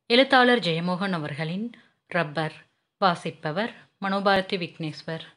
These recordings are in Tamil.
எழுத்தாளர் ஜெயமோகன் அவர்களின் ரப்பர் வாசிப்பவர் மனோபாரதி விக்னேஸ்வர்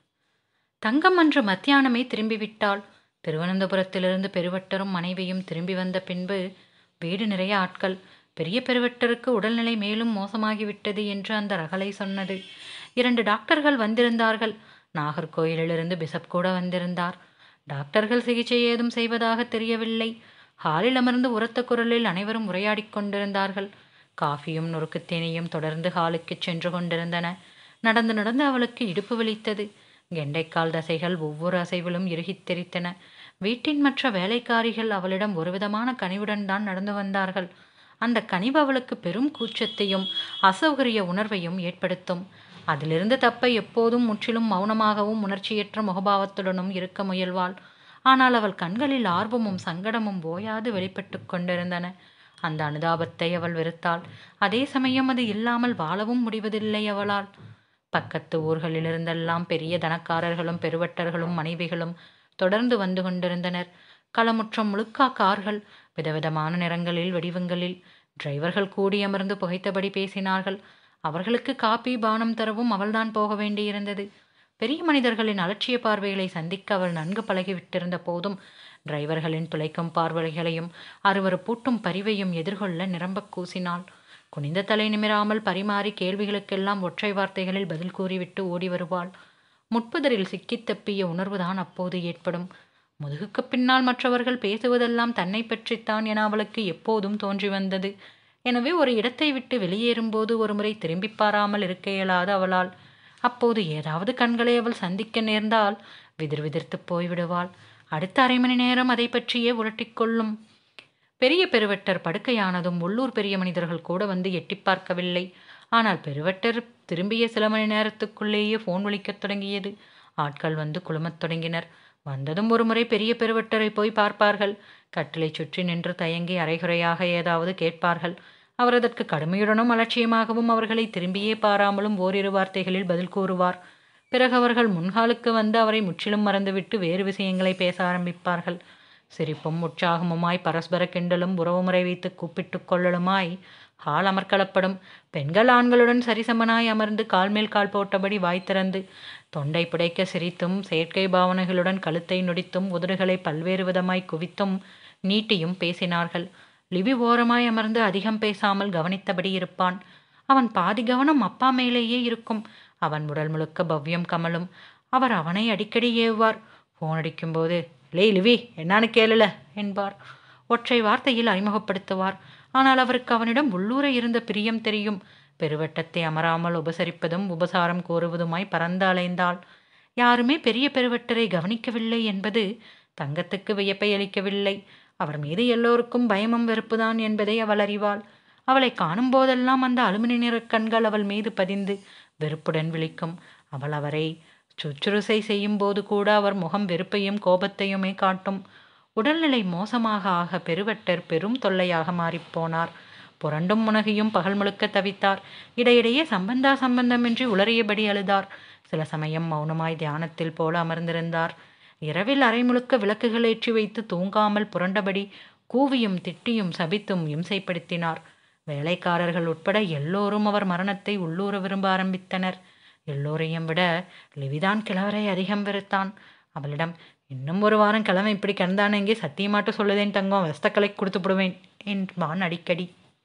தங்கம் அன்று மத்தியானமே திரும்பிவிட்டாள் திருவனந்தபுரத்திலிருந்து பெருவட்டரும் மனைவியும் திரும்பி வந்த பின்பு வீடு நிறைய ஆட்கள் பெரிய பெருவட்டருக்கு உடல்நிலை மேலும் மோசமாகிவிட்டது என்று அந்த ரகளை சொன்னது இரண்டு டாக்டர்கள் வந்திருந்தார்கள் நாகர்கோயிலிலிருந்து பிசப் கூட வந்திருந்தார் டாக்டர்கள் சிகிச்சை ஏதும் செய்வதாக தெரியவில்லை ஹாலில் அமர்ந்து உரத்த குரலில் அனைவரும் உரையாடிக் கொண்டிருந்தார்கள் காஃபியும் நொறுக்குத்தேனியும் தொடர்ந்து ஹாலுக்கு சென்று கொண்டிருந்தன நடந்து நடந்து அவளுக்கு இடுப்பு வலித்தது கெண்டைக்கால் தசைகள் ஒவ்வொரு அசைவிலும் இறுகித் தெரித்தன வீட்டின் மற்ற வேலைக்காரிகள் அவளிடம் ஒருவிதமான கனிவுடன் தான் நடந்து வந்தார்கள் அந்த கனிவு அவளுக்கு பெரும் கூச்சத்தையும் அசௌகரிய உணர்வையும் ஏற்படுத்தும் அதிலிருந்து தப்ப எப்போதும் முற்றிலும் மௌனமாகவும் உணர்ச்சியற்ற முகபாவத்துடனும் இருக்க முயல்வாள் ஆனால் அவள் கண்களில் ஆர்வமும் சங்கடமும் ஓயாது வெளிப்பட்டு கொண்டிருந்தன அந்த அனுதாபத்தை அவள் வெறுத்தாள் அதே சமயம் அது இல்லாமல் வாழவும் முடிவதில்லை அவளால் பக்கத்து ஊர்களிலிருந்தெல்லாம் பெரிய தனக்காரர்களும் பெருவட்டர்களும் மனைவிகளும் தொடர்ந்து வந்து கொண்டிருந்தனர் களமுற்றம் முழுக்கா கார்கள் விதவிதமான நிறங்களில் வடிவங்களில் டிரைவர்கள் கூடியமர்ந்து புகைத்தபடி பேசினார்கள் அவர்களுக்கு காப்பி பானம் தரவும் அவள்தான் போக வேண்டியிருந்தது பெரிய மனிதர்களின் அலட்சிய பார்வைகளை சந்திக்க அவள் நன்கு பழகிவிட்டிருந்த போதும் டிரைவர்களின் துளைக்கும் பார்வைகளையும் அருவருப்பூட்டும் பரிவையும் எதிர்கொள்ள நிரம்பக் கூசினாள் குனிந்த தலை நிமிராமல் பரிமாறி கேள்விகளுக்கெல்லாம் ஒற்றை வார்த்தைகளில் பதில் கூறிவிட்டு ஓடி வருவாள் முட்புதரில் சிக்கித் தப்பிய உணர்வுதான் அப்போது ஏற்படும் முதுகுக்கு பின்னால் மற்றவர்கள் பேசுவதெல்லாம் தன்னை பற்றித்தான் என அவளுக்கு எப்போதும் தோன்றி வந்தது எனவே ஒரு இடத்தை விட்டு வெளியேறும்போது ஒருமுறை திரும்பி பாராமல் இருக்க இயலாது அவளால் அப்போது ஏதாவது கண்களை அவள் சந்திக்க நேர்ந்தால் விதிர் விதிர்த்து போய்விடுவாள் அடுத்த அரை மணி நேரம் அதை பற்றியே உரட்டிக்கொள்ளும் பெரிய பெருவட்டர் படுக்கையானதும் உள்ளூர் பெரிய மனிதர்கள் கூட வந்து எட்டி பார்க்கவில்லை ஆனால் பெருவட்டர் திரும்பிய சில மணி நேரத்துக்குள்ளேயே ஃபோன் ஒலிக்கத் தொடங்கியது ஆட்கள் வந்து குழுமத் தொடங்கினர் வந்ததும் ஒருமுறை பெரிய பெருவட்டரை போய் பார்ப்பார்கள் கட்டிலை சுற்றி நின்று தயங்கி அரைகுறையாக ஏதாவது கேட்பார்கள் அவர் அதற்கு கடுமையுடனும் அலட்சியமாகவும் அவர்களை திரும்பியே பாராமலும் ஓரிரு வார்த்தைகளில் பதில் கூறுவார் பிறகு அவர்கள் முன்காலுக்கு வந்து அவரை முற்றிலும் மறந்துவிட்டு வேறு விஷயங்களை பேச ஆரம்பிப்பார்கள் சிரிப்பும் உற்சாகமுமாய் பரஸ்பர கிண்டலும் உறவுமுறை வைத்து கூப்பிட்டு கொள்ளலுமாய் ஹால் அமர்க்களப்படும் பெண்கள் ஆண்களுடன் சரிசமனாய் அமர்ந்து கால் மேல் கால் போட்டபடி வாய் திறந்து தொண்டை புடைக்க சிரித்தும் செயற்கை பாவனைகளுடன் கழுத்தை நொடித்தும் உதடுகளை பல்வேறு விதமாய் குவித்தும் நீட்டியும் பேசினார்கள் லிவி ஓரமாய் அமர்ந்து அதிகம் பேசாமல் கவனித்தபடி இருப்பான் அவன் பாதி கவனம் அப்பா மேலேயே இருக்கும் அவன் உடல் முழுக்க பவ்யம் கமலும் அவர் அவனை அடிக்கடி ஏவுவார் ஃபோன் அடிக்கும்போது லே லிவி என்னான்னு கேளல என்பார் ஒற்றை வார்த்தையில் அறிமுகப்படுத்துவார் ஆனால் அவருக்கு அவனிடம் உள்ளூர இருந்த பிரியம் தெரியும் பெருவட்டத்தை அமராமல் உபசரிப்பதும் உபசாரம் கோருவதுமாய் பறந்து அலைந்தாள் யாருமே பெரிய பெருவட்டரை கவனிக்கவில்லை என்பது தங்கத்துக்கு வியப்பை அளிக்கவில்லை அவர் மீது எல்லோருக்கும் பயமும் வெறுப்புதான் என்பதை அவள் அறிவாள் அவளை காணும் போதெல்லாம் அந்த அலுமினி நிற கண்கள் அவள் மீது பதிந்து வெறுப்புடன் விழிக்கும் அவள் அவரை சுற்றுருசை செய்யும் போது கூட அவர் முகம் வெறுப்பையும் கோபத்தையுமே காட்டும் உடல்நிலை மோசமாக ஆக பெருவட்டர் பெரும் தொல்லையாக மாறிப்போனார் புரண்டும் முனகியும் பகல் முழுக்க தவித்தார் இடையிடையே சம்பந்தா சம்பந்தமின்றி உளறியபடி அழுதார் சில சமயம் மௌனமாய் தியானத்தில் போல அமர்ந்திருந்தார் இரவில் அரை முழுக்க விளக்குகள் ஏற்றி வைத்து தூங்காமல் புரண்டபடி கூவியும் திட்டியும் சபித்தும் இம்சைப்படுத்தினார் வேலைக்காரர்கள் உட்பட எல்லோரும் அவர் மரணத்தை உள்ளூர விரும்ப ஆரம்பித்தனர் எல்லோரையும் விட லிவிதான் கிழவரை அதிகம் வெறுத்தான் அவளிடம் இன்னும் ஒரு வாரம் கிழமை இப்படி கிடந்தானேங்கே சத்தியமாட்டு சொல்லுதேன் தங்கம் வெஸ்தக்கலை கொடுத்து விடுவேன் என்பான் அடிக்கடி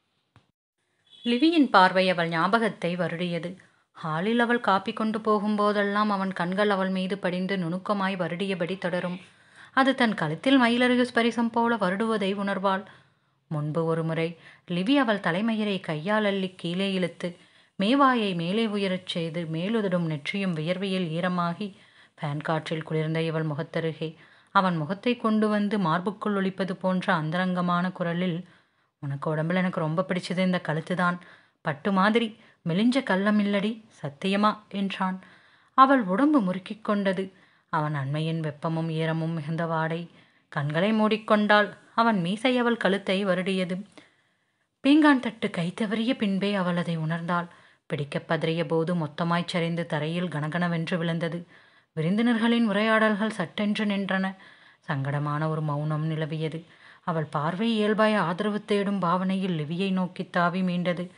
லிவியின் பார்வை அவள் ஞாபகத்தை வருடியது ஹாலில் அவள் காப்பி கொண்டு போகும்போதெல்லாம் அவன் கண்கள் அவள் மீது படிந்து நுணுக்கமாய் வருடியபடி தொடரும் அது தன் கழுத்தில் மயிலருகு ஸ்பரிசம் போல வருடுவதை உணர்வாள் முன்பு ஒருமுறை லிவி அவள் தலைமயிரை கையால் அள்ளி கீழே இழுத்து மேவாயை மேலே உயரச் செய்து மேலுதடும் நெற்றியும் வியர்வையில் ஈரமாகி ஃபேன் காற்றில் குளிர்ந்த இவள் முகத்தருகே அவன் முகத்தை கொண்டு வந்து மார்புக்குள் ஒழிப்பது போன்ற அந்தரங்கமான குரலில் உனக்கு உடம்புல எனக்கு ரொம்ப பிடிச்சது இந்த கழுத்து தான் பட்டு மாதிரி மெலிஞ்ச கள்ளம் இல்லடி சத்தியமா என்றான் அவள் உடம்பு முறுக்கிக் கொண்டது அவன் அண்மையின் வெப்பமும் ஈரமும் மிகுந்த வாடை கண்களை மூடிக்கொண்டாள் அவன் மீசை அவள் கழுத்தை வருடியது பீங்கான் தட்டு கை தவறிய பின்பே அவள் அதை உணர்ந்தாள் பிடிக்கப் பதறிய போது மொத்தமாய்ச் சரிந்து தரையில் கனகனவென்று விழுந்தது விருந்தினர்களின் உரையாடல்கள் சட்டென்று நின்றன சங்கடமான ஒரு மௌனம் நிலவியது அவள் பார்வை இயல்பாய் ஆதரவு தேடும் பாவனையில் லிவியை நோக்கி தாவி மீண்டது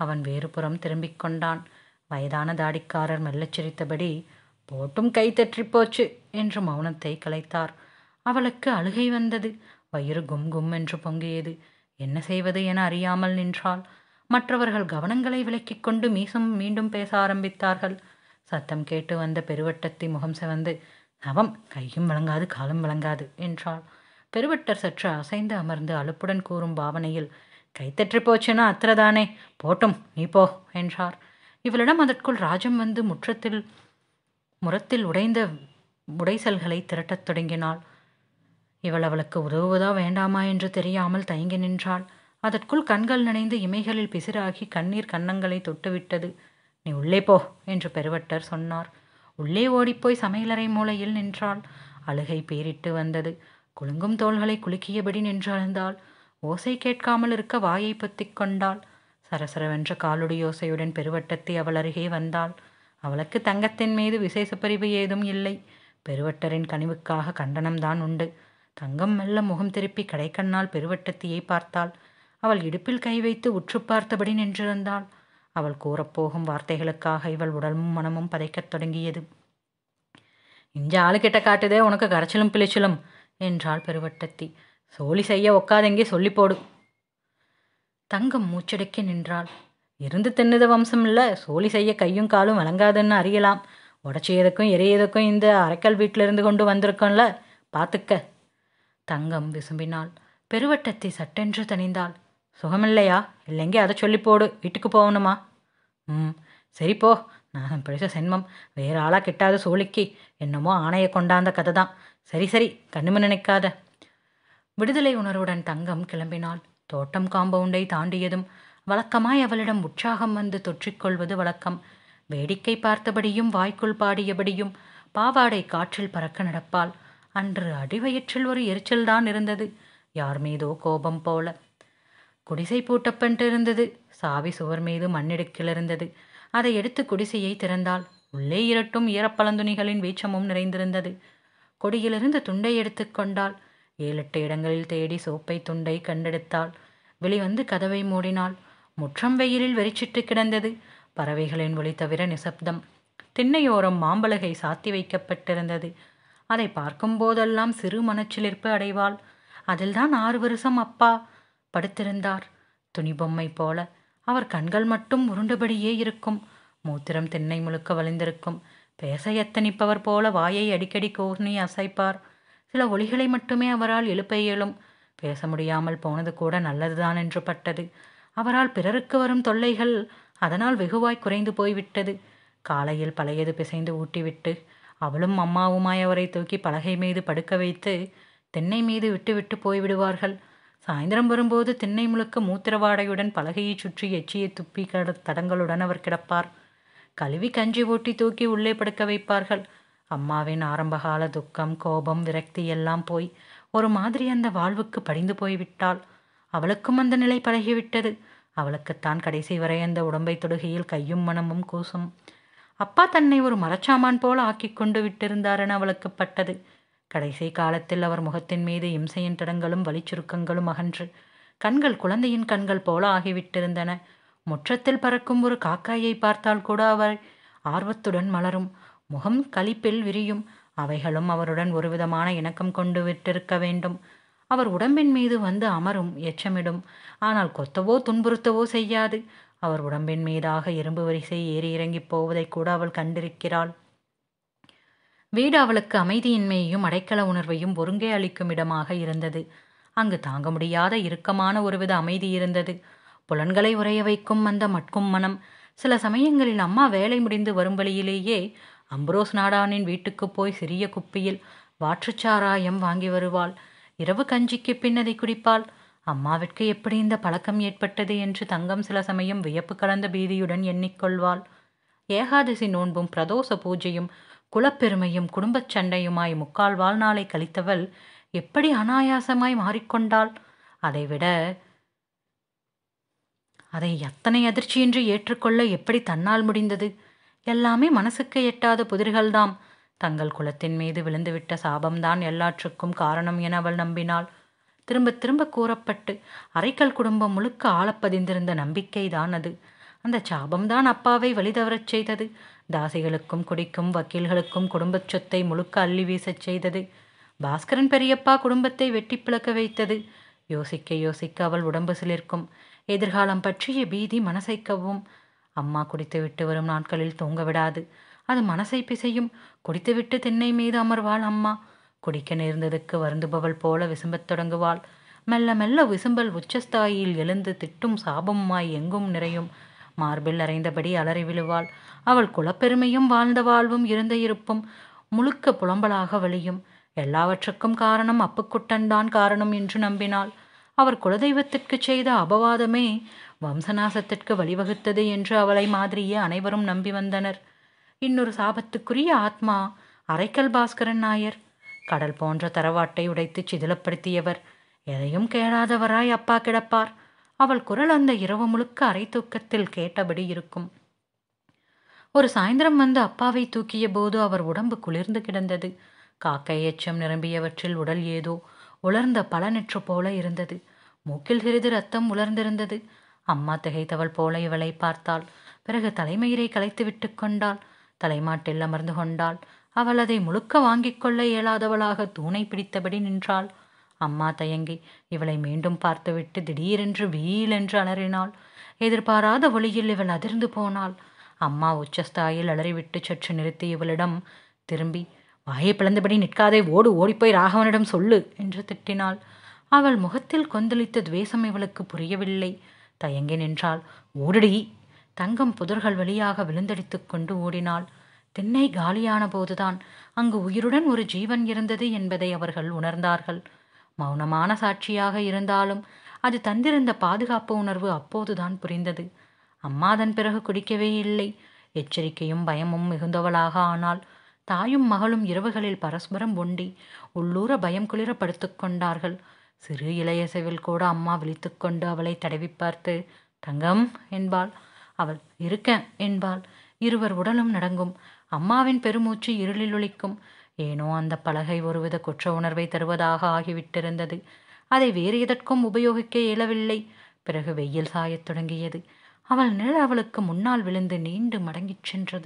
அவன் வேறு புறம் திரும்பிக் கொண்டான் வயதான தாடிக்காரர் மெல்லச் சிரித்தபடி போட்டும் கை தற்றி போச்சு என்று மௌனத்தை கலைத்தார் அவளுக்கு அழுகை வந்தது வயிறு கும் கும் என்று பொங்கியது என்ன செய்வது என அறியாமல் நின்றாள் மற்றவர்கள் கவனங்களை விலக்கிக் கொண்டு மீசும் மீண்டும் பேச ஆரம்பித்தார்கள் சத்தம் கேட்டு வந்த பெருவட்டத்தி முகம் சிவந்து நவம் கையும் விளங்காது காலும் விளங்காது என்றாள் பெருவட்டர் சற்று அசைந்து அமர்ந்து அலுப்புடன் கூறும் பாவனையில் கைத்தற்றி போச்சுன்னா அத்திரதானே போட்டும் நீ போ என்றார் இவளிடம் அதற்குள் ராஜம் வந்து முற்றத்தில் முரத்தில் உடைந்த உடைசல்களை திரட்டத் தொடங்கினாள் இவள் அவளுக்கு உதவுவதா வேண்டாமா என்று தெரியாமல் தயங்கி நின்றாள் அதற்குள் கண்கள் நனைந்து இமைகளில் பிசிராகி கண்ணீர் கன்னங்களை தொட்டுவிட்டது நீ உள்ளே போ என்று பெருவட்டர் சொன்னார் உள்ளே ஓடிப்போய் சமையலறை மூலையில் நின்றாள் அழுகை பேரிட்டு வந்தது குலுங்கும் தோள்களை குலுக்கியபடி நின்றழுந்தாள் ஓசை கேட்காமல் இருக்க வாயை பொத்திக் கொண்டாள் சரசரவென்ற காலுடி யோசையுடன் பெருவட்டத்தை அவள் அருகே வந்தாள் அவளுக்கு தங்கத்தின் மீது விசேஷ பிரிவு ஏதும் இல்லை பெருவட்டரின் கனிவுக்காக கண்டனம்தான் உண்டு தங்கம் மெல்ல முகம் திருப்பி கடைக்கண்ணால் பெருவட்டத்தியை பார்த்தாள் அவள் இடுப்பில் கை வைத்து உற்று பார்த்தபடி நின்றிருந்தாள் அவள் கூறப்போகும் வார்த்தைகளுக்காக இவள் உடலும் மனமும் பதைக்கத் தொடங்கியது இஞ்ச ஆளுக்கிட்ட காட்டுதே உனக்கு கரைச்சலும் பிழைச்சலும் என்றாள் பெருவட்டத்தி சோழி செய்ய ஒக்காதெங்கே சொல்லி போடு தங்கம் மூச்சடக்கி நின்றாள் இருந்து தின்னுத வம்சம் இல்லை சோழி செய்ய கையும் காலும் வழங்காதுன்னு அறியலாம் உடச்சியதுக்கும் எரியதுக்கும் இந்த அரைக்கல் வீட்டில் இருந்து கொண்டு வந்திருக்கோம்ல பார்த்துக்க தங்கம் விசும்பினாள் பெருவட்டத்தை சட்டென்று தணிந்தாள் சுகமில்லையா இல்லைங்க அதை சொல்லி போடு வீட்டுக்கு போகணுமா ம் சரி போ நான் பிடிச்ச சென்மம் வேற ஆளா கிட்டாத சோழிக்கு என்னமோ ஆணையை கொண்டாந்த கதை தான் சரி சரி கண்ணும நினைக்காத விடுதலை உணர்வுடன் தங்கம் கிளம்பினாள் தோட்டம் காம்பவுண்டை தாண்டியதும் வழக்கமாய் அவளிடம் உற்சாகம் வந்து தொற்றிக்கொள்வது வழக்கம் வேடிக்கை பார்த்தபடியும் வாய்க்குள் பாடியபடியும் பாவாடை காற்றில் பறக்க நடப்பாள் அன்று அடிவயிற்றில் ஒரு எரிச்சல்தான் இருந்தது யார் மீதோ கோபம் போல குடிசை பூட்டப்பட்டு இருந்தது சாவி சுவர் மீது மண்ணிடுக்கில் இருந்தது அதை எடுத்து குடிசையை திறந்தாள் உள்ளே இரட்டும் ஈரப்பழந்துணிகளின் வீச்சமும் நிறைந்திருந்தது கொடியிலிருந்து துண்டை எடுத்துக்கொண்டாள் ஏழெட்டு இடங்களில் தேடி சோப்பை துண்டை கண்டெடுத்தாள் வெளிவந்து கதவை மூடினாள் முற்றம் வெயிலில் வெறிச்சிட்டு கிடந்தது பறவைகளின் ஒளி தவிர நிசப்தம் திண்ணையோரம் மாம்பலகை சாத்தி வைக்கப்பட்டிருந்தது அதை பார்க்கும் போதெல்லாம் சிறு மனச்சிலிர்ப்பு அடைவாள் அதில்தான் ஆறு வருஷம் அப்பா படுத்திருந்தார் துணி பொம்மை போல அவர் கண்கள் மட்டும் உருண்டபடியே இருக்கும் மூத்திரம் திண்ணை முழுக்க வழிந்திருக்கும் பேச எத்தனிப்பவர் போல வாயை அடிக்கடி கோர்னி அசைப்பார் சில ஒளிகளை மட்டுமே அவரால் எழுப்ப இயலும் பேச முடியாமல் போனது கூட நல்லதுதான் என்று பட்டது அவரால் பிறருக்கு வரும் தொல்லைகள் அதனால் வெகுவாய் குறைந்து போய்விட்டது காலையில் பழையது பிசைந்து ஊட்டிவிட்டு அவளும் அம்மாவுமாய் அவரை தூக்கி பலகை மீது படுக்க வைத்து தென்னை மீது விட்டு விட்டு போய்விடுவார்கள் சாயந்தரம் வரும்போது திண்ணை முழுக்க மூத்திரவாடையுடன் பலகையை சுற்றி எச்சியை துப்பி கட தடங்களுடன் அவர் கிடப்பார் கழுவி கஞ்சி ஊட்டி தூக்கி உள்ளே படுக்க வைப்பார்கள் அம்மாவின் ஆரம்பகால துக்கம் கோபம் விரக்தி எல்லாம் போய் ஒரு மாதிரி அந்த வாழ்வுக்கு படிந்து போய்விட்டாள் அவளுக்கும் அந்த நிலை பழகிவிட்டது அவளுக்குத்தான் கடைசி வரை அந்த உடம்பை தொடுகையில் கையும் மனமும் கூசும் அப்பா தன்னை ஒரு மரச்சாமான் போல ஆக்கிக் கொண்டு விட்டிருந்தார் என அவளுக்கு பட்டது கடைசி காலத்தில் அவர் முகத்தின் மீது இம்சையின் தடங்களும் வலிச்சுருக்கங்களும் அகன்று கண்கள் குழந்தையின் கண்கள் போல ஆகிவிட்டிருந்தன முற்றத்தில் பறக்கும் ஒரு காக்காயை பார்த்தால் கூட அவர் ஆர்வத்துடன் மலரும் முகம் களிப்பில் விரியும் அவைகளும் அவருடன் ஒருவிதமான இணக்கம் கொண்டு விட்டிருக்க வேண்டும் அவர் உடம்பின் மீது வந்து அமரும் எச்சமிடும் ஆனால் கொத்தவோ துன்புறுத்தவோ செய்யாது அவர் உடம்பின் மீதாக இரும்பு வரிசை ஏறி இறங்கிப் போவதை கூட அவள் கண்டிருக்கிறாள் வீடு அவளுக்கு அமைதியின்மையையும் அடைக்கல உணர்வையும் ஒருங்கே அளிக்கும் இடமாக இருந்தது அங்கு தாங்க முடியாத இறுக்கமான ஒருவித அமைதி இருந்தது புலன்களை உறைய வைக்கும் அந்த மட்கும் மனம் சில சமயங்களில் அம்மா வேலை முடிந்து வரும் வழியிலேயே அம்பரோஸ் நாடானின் வீட்டுக்கு போய் சிறிய குப்பியில் வாற்றுச்சாராயம் வாங்கி வருவாள் இரவு கஞ்சிக்கு பின் அதை குடிப்பாள் அம்மாவிற்கு எப்படி இந்த பழக்கம் ஏற்பட்டது என்று தங்கம் சில சமயம் வியப்பு கலந்த பீதியுடன் எண்ணிக்கொள்வாள் ஏகாதசி நோன்பும் பிரதோஷ பூஜையும் குலப்பெருமையும் குடும்பச் சண்டையுமாய் முக்கால் வாழ்நாளை கழித்தவள் எப்படி அனாயாசமாய் மாறிக்கொண்டாள் அதைவிட அதை எத்தனை அதிர்ச்சியின்றி ஏற்றுக்கொள்ள எப்படி தன்னால் முடிந்தது எல்லாமே மனசுக்கு எட்டாத புதிர்கள்தாம் தங்கள் குலத்தின் மீது விழுந்துவிட்ட சாபம்தான் எல்லாற்றுக்கும் காரணம் என அவள் நம்பினாள் திரும்ப திரும்ப கூறப்பட்டு அரைக்கல் குடும்பம் முழுக்க ஆளப்பதிந்திருந்த நம்பிக்கைதான் அது அந்த சாபம்தான் அப்பாவை வழிதவறச் செய்தது தாசிகளுக்கும் குடிக்கும் வக்கீல்களுக்கும் குடும்பச் சொத்தை முழுக்க அள்ளி வீசச் செய்தது பாஸ்கரன் பெரியப்பா குடும்பத்தை வெட்டி பிளக்க வைத்தது யோசிக்க யோசிக்க அவள் உடம்பு சிலிர்க்கும் எதிர்காலம் பற்றிய பீதி மனசை கவ்வும் அம்மா குடித்துவிட்டு வரும் நாட்களில் தூங்க விடாது அது மனசை பிசையும் குடித்துவிட்டு திண்ணை மீது அமர்வாள் அம்மா குடிக்க நேர்ந்ததுக்கு வருந்துபவள் போல விசும்பத் தொடங்குவாள் மெல்ல மெல்ல விசும்பல் உச்சஸ்தாயில் எழுந்து திட்டும் சாபமாய் எங்கும் நிறையும் மார்பில் அறைந்தபடி அலறி விழுவாள் அவள் குலப்பெருமையும் வாழ்ந்த வாழ்வும் இருந்த இருப்பும் முழுக்க புலம்பலாக வழியும் எல்லாவற்றுக்கும் காரணம் அப்புக்குட்டன்தான் காரணம் என்று நம்பினாள் அவர் குலதெய்வத்திற்கு செய்த அபவாதமே வம்சநாசத்திற்கு வழிவகுத்தது என்று அவளை மாதிரியே அனைவரும் நம்பி வந்தனர் இன்னொரு சாபத்துக்குரிய ஆத்மா அரைக்கல் பாஸ்கரன் நாயர் கடல் போன்ற தரவாட்டை உடைத்து சிதிலப்படுத்தியவர் எதையும் கேளாதவராய் அப்பா கிடப்பார் அவள் குரல் அந்த இரவு முழுக்க அரை தூக்கத்தில் கேட்டபடி இருக்கும் ஒரு சாயந்தரம் வந்து அப்பாவை தூக்கிய போது அவர் உடம்பு குளிர்ந்து கிடந்தது காக்கை எச்சம் நிரம்பியவற்றில் உடல் ஏதோ உலர்ந்த பலனற்று போல இருந்தது மூக்கில் சிறிது ரத்தம் உலர்ந்திருந்தது அம்மா திகைத்தவள் போல இவளை பார்த்தாள் பிறகு தலைமயிரை கலைத்து விட்டு கொண்டாள் தலைமாட்டில் அமர்ந்து கொண்டாள் அவள் அதை முழுக்க வாங்கிக் கொள்ள இயலாதவளாக தூணை பிடித்தபடி நின்றாள் அம்மா தயங்கி இவளை மீண்டும் பார்த்துவிட்டு திடீரென்று வீலென்று அலறினாள் எதிர்பாராத ஒளியில் இவள் அதிர்ந்து போனாள் அம்மா உச்சஸ்தாயில் அலறிவிட்டு சற்று நிறுத்தி இவளிடம் திரும்பி வாயை பிளந்தபடி நிற்காதே ஓடு ஓடிப்போய் ராகவனிடம் சொல்லு என்று திட்டினாள் அவள் முகத்தில் கொந்தளித்த துவேஷம் இவளுக்கு புரியவில்லை தயங்கி நின்றாள் ஓடுடி தங்கம் புதர்கள் வழியாக விழுந்தடித்துக் கொண்டு ஓடினாள் திண்ணை காலியான போதுதான் அங்கு உயிருடன் ஒரு ஜீவன் இருந்தது என்பதை அவர்கள் உணர்ந்தார்கள் மௌனமான சாட்சியாக இருந்தாலும் அது தந்திருந்த பாதுகாப்பு உணர்வு அப்போதுதான் புரிந்தது அம்மாதன் பிறகு குடிக்கவே இல்லை எச்சரிக்கையும் பயமும் மிகுந்தவளாக ஆனாள் தாயும் மகளும் இரவுகளில் பரஸ்பரம் ஒண்டி உள்ளூர பயம் குளிர படுத்துக் கொண்டார்கள் சிறு இளையசைவில் கூட அம்மா விழித்துக்கொண்டு அவளை தடவி பார்த்து தங்கம் என்பாள் அவள் இருக்கேன் என்பாள் இருவர் உடலும் நடங்கும் அம்மாவின் பெருமூச்சு இருளில் ஒலிக்கும் ஏனோ அந்த பலகை ஒருவித குற்ற உணர்வை தருவதாக ஆகிவிட்டிருந்தது அதை வேறு எதற்கும் உபயோகிக்க இயலவில்லை பிறகு வெயில் சாயத் தொடங்கியது அவள் நிழல் அவளுக்கு முன்னால் விழுந்து நீண்டு மடங்கிச் சென்றது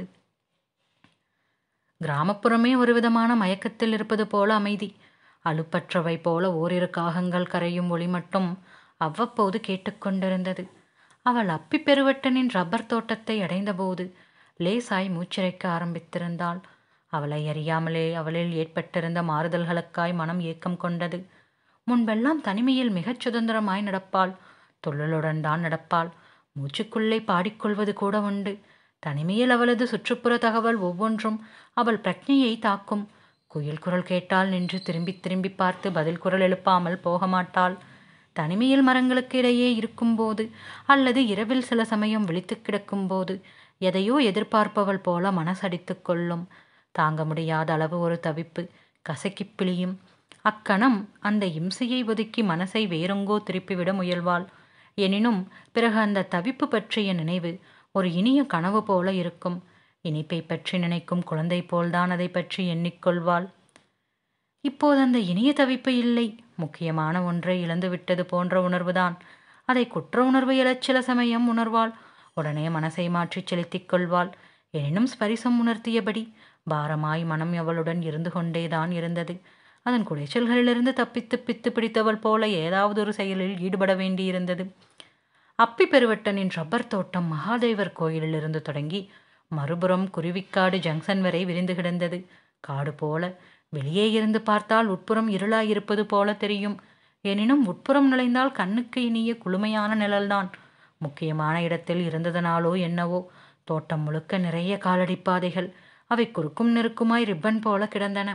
கிராமப்புறமே ஒரு விதமான மயக்கத்தில் இருப்பது போல அமைதி அலுப்பற்றவை போல ஓரிரு காகங்கள் கரையும் ஒளி மட்டும் அவ்வப்போது கேட்டுக்கொண்டிருந்தது அவள் அப்பி பெருவட்டனின் ரப்பர் தோட்டத்தை அடைந்தபோது லேசாய் மூச்சிறைக்க ஆரம்பித்திருந்தாள் அவளை அறியாமலே அவளில் ஏற்பட்டிருந்த மாறுதல்களுக்காய் மனம் ஏக்கம் கொண்டது முன்பெல்லாம் தனிமையில் மிகச் சுதந்திரமாய் நடப்பாள் துள்ளலுடன் தான் நடப்பாள் மூச்சுக்குள்ளே பாடிக்கொள்வது கூட உண்டு தனிமையில் அவளது சுற்றுப்புற தகவல் ஒவ்வொன்றும் அவள் பிரக்ஞையை தாக்கும் குயில் குரல் கேட்டால் நின்று திரும்பி திரும்பி பார்த்து பதில் குரல் எழுப்பாமல் போக மாட்டாள் தனிமையில் மரங்களுக்கு இடையே இருக்கும்போது அல்லது இரவில் சில சமயம் விழித்து கிடக்கும்போது எதையோ எதிர்பார்ப்பவள் போல மனசடித்து கொள்ளும் தாங்க முடியாத அளவு ஒரு தவிப்பு கசக்கிப் பிழியும் அக்கணம் அந்த இம்சையை ஒதுக்கி மனசை வேறெங்கோ திருப்பிவிட முயல்வாள் எனினும் பிறகு அந்த தவிப்பு பற்றிய நினைவு ஒரு இனிய கனவு போல இருக்கும் இனிப்பை பற்றி நினைக்கும் குழந்தை போல்தான் அதை பற்றி எண்ணிக்கொள்வாள் இப்போது அந்த இனிய தவிப்பு இல்லை முக்கியமான ஒன்றை இழந்துவிட்டது போன்ற உணர்வுதான் அதை குற்ற உணர்வு எழச் சில சமயம் உணர்வாள் உடனே மனசை மாற்றிச் செலுத்திக் கொள்வாள் எனினும் ஸ்பரிசம் உணர்த்தியபடி பாரமாய் மனம் அவளுடன் இருந்து கொண்டேதான் இருந்தது அதன் குடைச்சல்களிலிருந்து தப்பித்து பித்து பிடித்தவள் போல ஏதாவது ஒரு செயலில் ஈடுபட வேண்டியிருந்தது அப்பி பெருவட்டனின் ரப்பர் தோட்டம் மகாதேவர் கோயிலிலிருந்து தொடங்கி மறுபுறம் குருவிக்காடு ஜங்ஷன் வரை விரிந்து கிடந்தது காடு போல வெளியே இருந்து பார்த்தால் உட்புறம் இருளாயிருப்பது போல தெரியும் எனினும் உட்புறம் நுழைந்தால் கண்ணுக்கு இனிய குளுமையான நிழல்தான் முக்கியமான இடத்தில் இருந்ததனாலோ என்னவோ தோட்டம் முழுக்க நிறைய காலடிப்பாதைகள் அவை குறுக்கும் நெருக்குமாய் ரிப்பன் போல கிடந்தன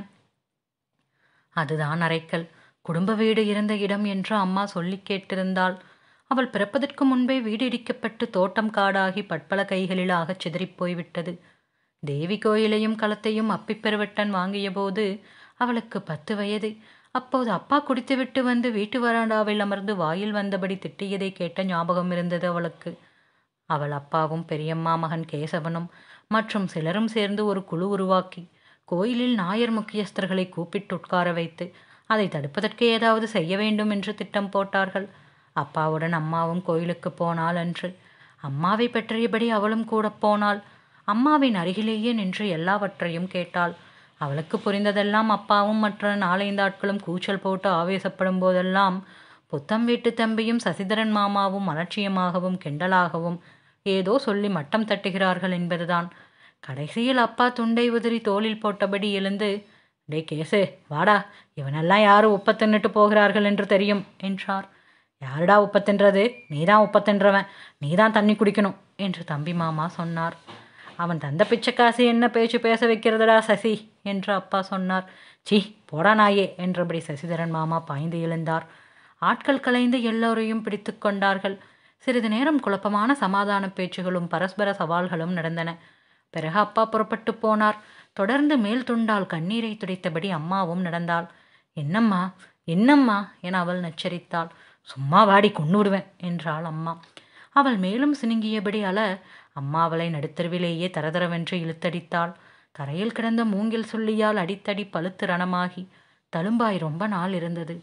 அதுதான் அரைக்கல் குடும்ப வீடு இருந்த இடம் என்று அம்மா சொல்லி கேட்டிருந்தாள் அவள் பிறப்பதற்கு முன்பே வீடு இடிக்கப்பட்டு தோட்டம் காடாகி பட்பல கைகளில் ஆகச் சிதறிப் போய்விட்டது தேவி கோயிலையும் களத்தையும் அப்பிப்பெருவட்டன் வாங்கிய போது அவளுக்கு பத்து வயது அப்போது அப்பா குடித்துவிட்டு வந்து வீட்டு வராண்டாவில் அமர்ந்து வாயில் வந்தபடி திட்டியதை கேட்ட ஞாபகம் இருந்தது அவளுக்கு அவள் அப்பாவும் பெரியம்மா மகன் கேசவனும் மற்றும் சிலரும் சேர்ந்து ஒரு குழு உருவாக்கி கோயிலில் நாயர் முக்கியஸ்தர்களை கூப்பிட்டு உட்கார வைத்து அதை தடுப்பதற்கு ஏதாவது செய்ய வேண்டும் என்று திட்டம் போட்டார்கள் அப்பாவுடன் அம்மாவும் கோயிலுக்கு போனால் அன்று அம்மாவை பற்றியபடி அவளும் கூட போனாள் அம்மாவின் அருகிலேயே நின்று எல்லாவற்றையும் கேட்டாள் அவளுக்கு புரிந்ததெல்லாம் அப்பாவும் மற்ற நாலைந்து ஆட்களும் கூச்சல் போட்டு ஆவேசப்படும் போதெல்லாம் புத்தம் வீட்டு தம்பியும் சசிதரன் மாமாவும் அலட்சியமாகவும் கிண்டலாகவும் ஏதோ சொல்லி மட்டம் தட்டுகிறார்கள் என்பதுதான் கடைசியில் அப்பா துண்டை உதிரி தோளில் போட்டபடி எழுந்து டே கேசு வாடா இவனெல்லாம் யாரு உப்ப தின்னுட்டு போகிறார்கள் என்று தெரியும் என்றார் யாருடா உப்ப தின்றது நீதான் உப்ப தின்றவன் நீதான் தண்ணி குடிக்கணும் என்று தம்பி மாமா சொன்னார் அவன் தந்த பிச்சைக்காசு என்ன பேச்சு பேச வைக்கிறதடா சசி என்று அப்பா சொன்னார் சி போடா நாயே என்றபடி சசிதரன் மாமா பாய்ந்து எழுந்தார் ஆட்கள் கலைந்து எல்லோரையும் பிடித்து கொண்டார்கள் சிறிது நேரம் குழப்பமான சமாதான பேச்சுகளும் பரஸ்பர சவால்களும் நடந்தன பிறகு அப்பா புறப்பட்டு போனார் தொடர்ந்து மேல் துண்டால் கண்ணீரை துடைத்தபடி அம்மாவும் நடந்தாள் என்னம்மா என்னம்மா என அவள் நச்சரித்தாள் சும்மா வாடி கொண்டு விடுவேன் என்றாள் அம்மா அவள் மேலும் சினுங்கியபடி அல அம்மா அவளை நடுத்தருவிலேயே தரதரவென்று இழுத்தடித்தாள் தரையில் கிடந்த மூங்கில் சொல்லியால் அடித்தடி பழுத்து ரணமாகி தழும்பாய் ரொம்ப நாள் இருந்தது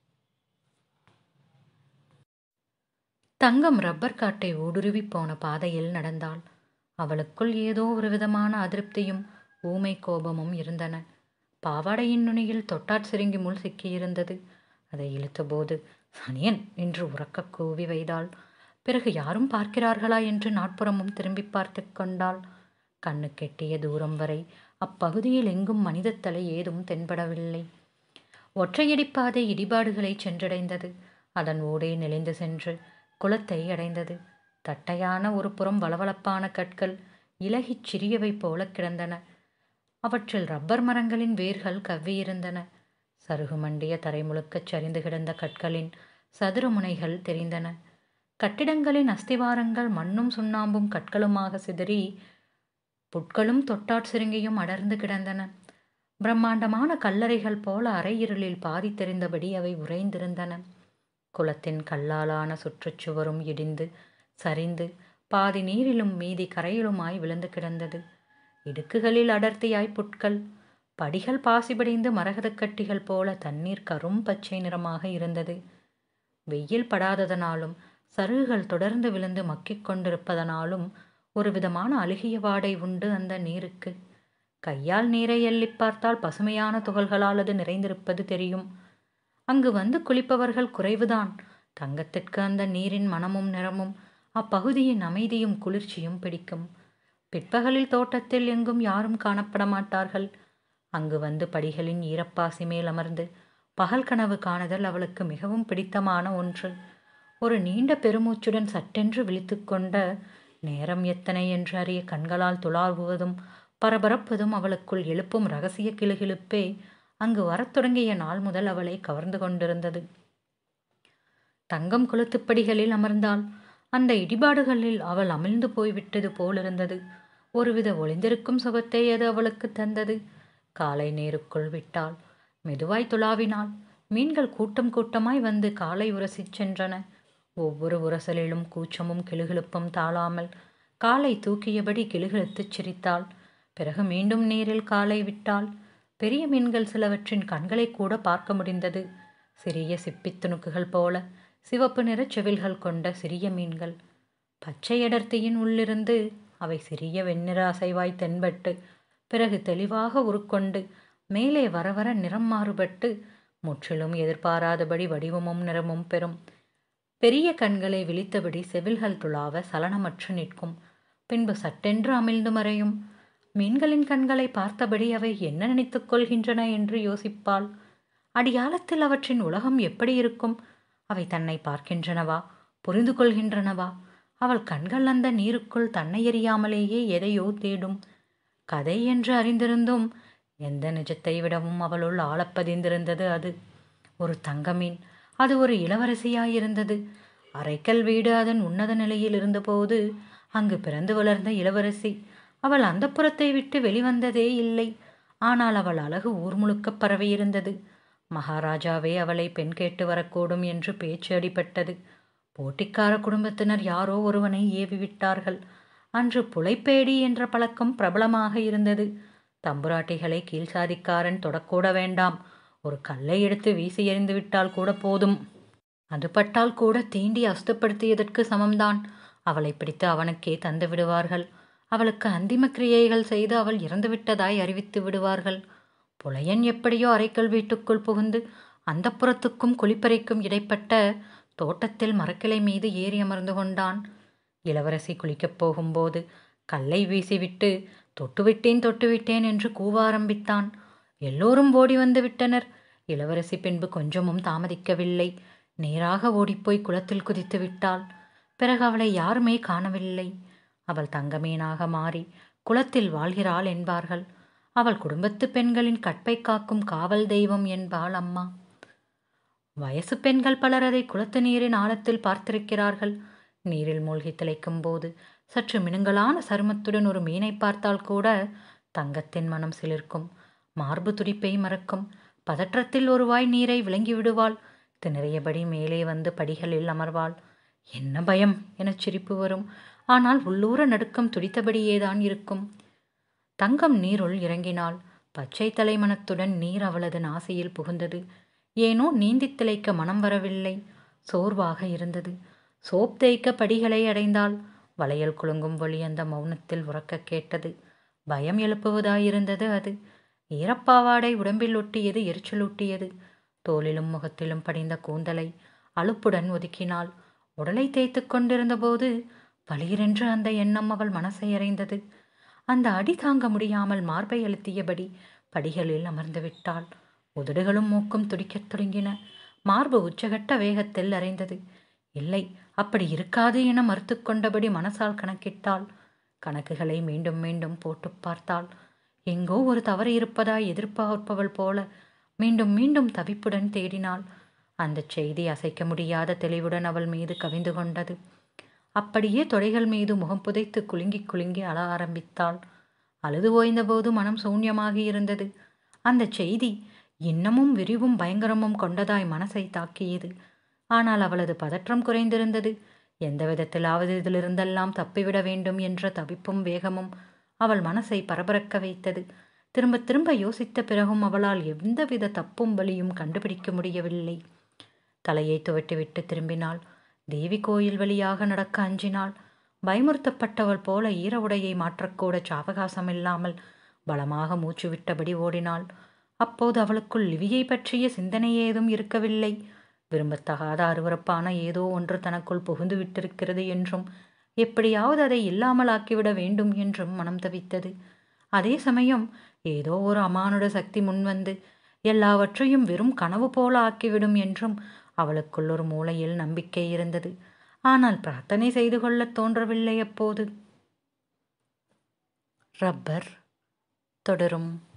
தங்கம் ரப்பர் காட்டை ஊடுருவி போன பாதையில் நடந்தாள் அவளுக்குள் ஏதோ ஒரு விதமான அதிருப்தியும் ஊமை கோபமும் இருந்தன பாவாடையின் நுனியில் தொட்டாற் சிறுங்கி முள் சிக்கியிருந்தது அதை இழுத்தபோது சனியன் என்று உறக்க கூவி வைத்தாள் பிறகு யாரும் பார்க்கிறார்களா என்று நாட்புறமும் திரும்பி பார்த்து கொண்டாள் கண்ணு கெட்டிய தூரம் வரை அப்பகுதியில் எங்கும் மனிதத்தலை ஏதும் தென்படவில்லை ஒற்றையடிப்பாதை இடிபாடுகளை சென்றடைந்தது அதன் ஊடே நெளிந்து சென்று குளத்தை அடைந்தது தட்டையான ஒரு புறம் வளவளப்பான கற்கள் இலகிச் சிறியவை போல கிடந்தன அவற்றில் ரப்பர் மரங்களின் வேர்கள் கவ்வியிருந்தன சருகு மண்டிய தரை முழுக்கச் சரிந்து கிடந்த கற்களின் சதுர முனைகள் தெரிந்தன கட்டிடங்களின் அஸ்திவாரங்கள் மண்ணும் சுண்ணாம்பும் கற்களுமாக சிதறி புட்களும் தொட்டாட் சிறுங்கியும் அடர்ந்து கிடந்தன பிரம்மாண்டமான கல்லறைகள் போல அரையிருளில் பாதி தெரிந்தபடி அவை உறைந்திருந்தன குளத்தின் கல்லாலான சுற்றுச்சுவரும் இடிந்து சரிந்து பாதி நீரிலும் மீதி கரையிலுமாய் விழுந்து கிடந்தது இடுக்குகளில் அடர்த்தியாய் புட்கள் படிகள் பாசிபடிந்து மரகதக் கட்டிகள் போல தண்ணீர் கரும் பச்சை நிறமாக இருந்தது வெயில் படாததனாலும் சருகுகள் தொடர்ந்து விழுந்து மக்கிக் கொண்டிருப்பதனாலும் ஒரு விதமான அழுகிய வாடை உண்டு அந்த நீருக்கு கையால் நீரை எள்ளிப் பார்த்தால் பசுமையான துகள்களால் அது நிறைந்திருப்பது தெரியும் அங்கு வந்து குளிப்பவர்கள் குறைவுதான் தங்கத்திற்கு அந்த நீரின் மனமும் நிறமும் அப்பகுதியின் அமைதியும் குளிர்ச்சியும் பிடிக்கும் பிற்பகலில் தோட்டத்தில் எங்கும் யாரும் காணப்பட மாட்டார்கள் அங்கு வந்து படிகளின் ஈரப்பாசி மேல் அமர்ந்து பகல் கனவு காணுதல் அவளுக்கு மிகவும் பிடித்தமான ஒன்று ஒரு நீண்ட பெருமூச்சுடன் சட்டென்று விழித்துக்கொண்ட நேரம் எத்தனை என்று அறிய கண்களால் துளாவுவதும் பரபரப்பதும் அவளுக்குள் எழுப்பும் ரகசிய கிளுகிழுப்பே அங்கு வரத் தொடங்கிய நாள் முதல் அவளை கவர்ந்து கொண்டிருந்தது தங்கம் கொளுத்துப்படிகளில் அமர்ந்தாள் அந்த இடிபாடுகளில் அவள் அமிழ்ந்து போய்விட்டது போலிருந்தது ஒருவித ஒளிந்திருக்கும் சுகத்தை அது அவளுக்கு தந்தது காலை நீருக்குள் விட்டாள் மெதுவாய் துளாவினாள் மீன்கள் கூட்டம் கூட்டமாய் வந்து காலை உரசிச் சென்றன ஒவ்வொரு உரசலிலும் கூச்சமும் கிளுகிழுப்பும் தாழாமல் காலை தூக்கியபடி கிளுகிழுத்துச் சிரித்தாள் பிறகு மீண்டும் நீரில் காலை விட்டாள் பெரிய மீன்கள் சிலவற்றின் கண்களை கூட பார்க்க முடிந்தது சிறிய சிப்பித் துணுக்குகள் போல சிவப்பு நிற செவில்கள் கொண்ட சிறிய மீன்கள் பச்சை அடர்த்தியின் உள்ளிருந்து அவை சிறிய வெண்ணிற அசைவாய் தென்பட்டு பிறகு தெளிவாக உருக்கொண்டு மேலே வர வர நிறம் மாறுபட்டு முற்றிலும் எதிர்பாராதபடி வடிவமும் நிறமும் பெறும் பெரிய கண்களை விழித்தபடி செவில்கள் துளாவ சலனமற்று நிற்கும் பின்பு சட்டென்று அமிழ்ந்து மறையும் மீன்களின் கண்களை பார்த்தபடி அவை என்ன நினைத்துக் கொள்கின்றன என்று யோசிப்பாள் அடியாளத்தில் அவற்றின் உலகம் எப்படி இருக்கும் அவை தன்னை பார்க்கின்றனவா புரிந்து கொள்கின்றனவா அவள் கண்கள் அந்த நீருக்குள் தன்னை எறியாமலேயே எதையோ தேடும் கதை என்று அறிந்திருந்தும் எந்த நிஜத்தை விடவும் அவளுள் ஆழப்பதிந்திருந்தது அது ஒரு தங்கமீன் அது ஒரு இளவரசியாயிருந்தது அரைக்கல் வீடு அதன் உன்னத நிலையில் இருந்தபோது அங்கு பிறந்து வளர்ந்த இளவரசி அவள் அந்த புறத்தை விட்டு வெளிவந்ததே இல்லை ஆனால் அவள் அழகு ஊர் முழுக்க பரவியிருந்தது மகாராஜாவே அவளை பெண் கேட்டு வரக்கூடும் என்று பேச்சு அடிபட்டது போட்டிக்கார குடும்பத்தினர் யாரோ ஒருவனை ஏவி விட்டார்கள் அன்று புலைப்பேடி என்ற பழக்கம் பிரபலமாக இருந்தது தம்புராட்டிகளை கீழ்சாதிக்காரன் தொடக்கூட வேண்டாம் ஒரு கல்லை எடுத்து வீசி எறிந்து விட்டால் கூட போதும் அது பட்டால் கூட தீண்டி அஸ்தப்படுத்தியதற்கு சமம்தான் அவளை பிடித்து அவனுக்கே தந்து விடுவார்கள் அவளுக்கு அந்திம கிரியைகள் செய்து அவள் இறந்துவிட்டதாய் அறிவித்து விடுவார்கள் புலையன் எப்படியோ அரைக்கல் வீட்டுக்குள் புகுந்து அந்த புறத்துக்கும் குளிப்பறைக்கும் இடைப்பட்ட தோட்டத்தில் மரக்கிளை மீது ஏறி அமர்ந்து கொண்டான் இளவரசி குளிக்கப் போகும்போது கல்லை வீசிவிட்டு தொட்டுவிட்டேன் தொட்டுவிட்டேன் என்று கூவ ஆரம்பித்தான் எல்லோரும் ஓடி வந்து விட்டனர் இளவரசி பின்பு கொஞ்சமும் தாமதிக்கவில்லை நேராக ஓடிப்போய் குளத்தில் குதித்து விட்டாள் பிறகு அவளை யாருமே காணவில்லை அவள் தங்கமீனாக மாறி குளத்தில் வாழ்கிறாள் என்பார்கள் அவள் குடும்பத்து பெண்களின் கற்பை காக்கும் காவல் தெய்வம் என்பாள் அம்மா வயசு பெண்கள் பலர் அதை குளத்து நீரின் ஆழத்தில் பார்த்திருக்கிறார்கள் நீரில் மூழ்கி திளைக்கும் போது சற்று மினுங்கலான சருமத்துடன் ஒரு மீனை பார்த்தால் கூட தங்கத்தின் மனம் சிலிர்க்கும் மார்பு துடிப்பை மறக்கும் பதற்றத்தில் ஒரு வாய் நீரை விளங்கி விடுவாள் திணறியபடி மேலே வந்து படிகளில் அமர்வாள் என்ன பயம் எனச் சிரிப்பு வரும் ஆனால் உள்ளூர நடுக்கம் துடித்தபடியேதான் இருக்கும் தங்கம் நீருள் இறங்கினாள் பச்சை தலைமணத்துடன் நீர் அவளது நாசியில் புகுந்தது ஏனோ நீந்தித் திளைக்க மனம் வரவில்லை சோர்வாக இருந்தது சோப் தேய்க்க படிகளை அடைந்தாள் வளையல் குலுங்கும் ஒளி அந்த மௌனத்தில் உறக்க கேட்டது பயம் எழுப்புவதாயிருந்தது அது ஈரப்பாவாடை உடம்பில் ஒட்டியது எரிச்சலூட்டியது தோளிலும் முகத்திலும் படிந்த கூந்தலை அலுப்புடன் ஒதுக்கினாள் உடலை தேய்த்து கொண்டிருந்த போது பளீரென்று அந்த எண்ணம் அவள் மனசை அறைந்தது அந்த அடி தாங்க முடியாமல் மார்பை அழுத்தியபடி படிகளில் அமர்ந்து விட்டாள் உதடுகளும் மூக்கும் துடிக்கத் தொடங்கின மார்பு உச்சகட்ட வேகத்தில் அறைந்தது இல்லை அப்படி இருக்காது என மறுத்து கொண்டபடி மனசால் கணக்கிட்டாள் கணக்குகளை மீண்டும் மீண்டும் போட்டு பார்த்தாள் எங்கோ ஒரு தவறு இருப்பதாய் எதிர்பார்ப்பவள் போல மீண்டும் மீண்டும் தவிப்புடன் தேடினாள் அந்த செய்தி அசைக்க முடியாத தெளிவுடன் அவள் மீது கவிந்து கொண்டது அப்படியே தொடைகள் மீது முகம் புதைத்து குலுங்கி குலுங்கி அழ ஆரம்பித்தாள் அழுது ஓய்ந்தபோது மனம் சூன்யமாகி இருந்தது அந்த செய்தி இன்னமும் விரிவும் பயங்கரமும் கொண்டதாய் மனசை தாக்கியது ஆனால் அவளது பதற்றம் குறைந்திருந்தது எந்த விதத்திலாவது இதிலிருந்தெல்லாம் தப்பிவிட வேண்டும் என்ற தவிப்பும் வேகமும் அவள் மனசை பரபரக்க வைத்தது திரும்ப திரும்ப யோசித்த பிறகும் அவளால் எந்தவித தப்பும் வழியும் கண்டுபிடிக்க முடியவில்லை தலையை துவட்டிவிட்டு திரும்பினாள் தேவி கோயில் வழியாக நடக்க அஞ்சினாள் பயமுறுத்தப்பட்டவள் போல ஈர உடையை மாற்றக்கூட சாவகாசம் இல்லாமல் பலமாக மூச்சு விட்டபடி ஓடினாள் அப்போது அவளுக்குள் லிவியை பற்றிய சிந்தனை ஏதும் இருக்கவில்லை விரும்பத்தகாத அருவறுப்பான ஏதோ ஒன்று தனக்குள் புகுந்து விட்டிருக்கிறது என்றும் எப்படியாவது அதை இல்லாமல் ஆக்கிவிட வேண்டும் என்றும் மனம் தவித்தது அதே சமயம் ஏதோ ஒரு அமானுட சக்தி முன்வந்து எல்லாவற்றையும் வெறும் கனவு போல ஆக்கிவிடும் என்றும் அவளுக்குள் ஒரு மூலையில் நம்பிக்கை இருந்தது ஆனால் பிரார்த்தனை செய்து கொள்ளத் தோன்றவில்லை அப்போது ரப்பர் தொடரும்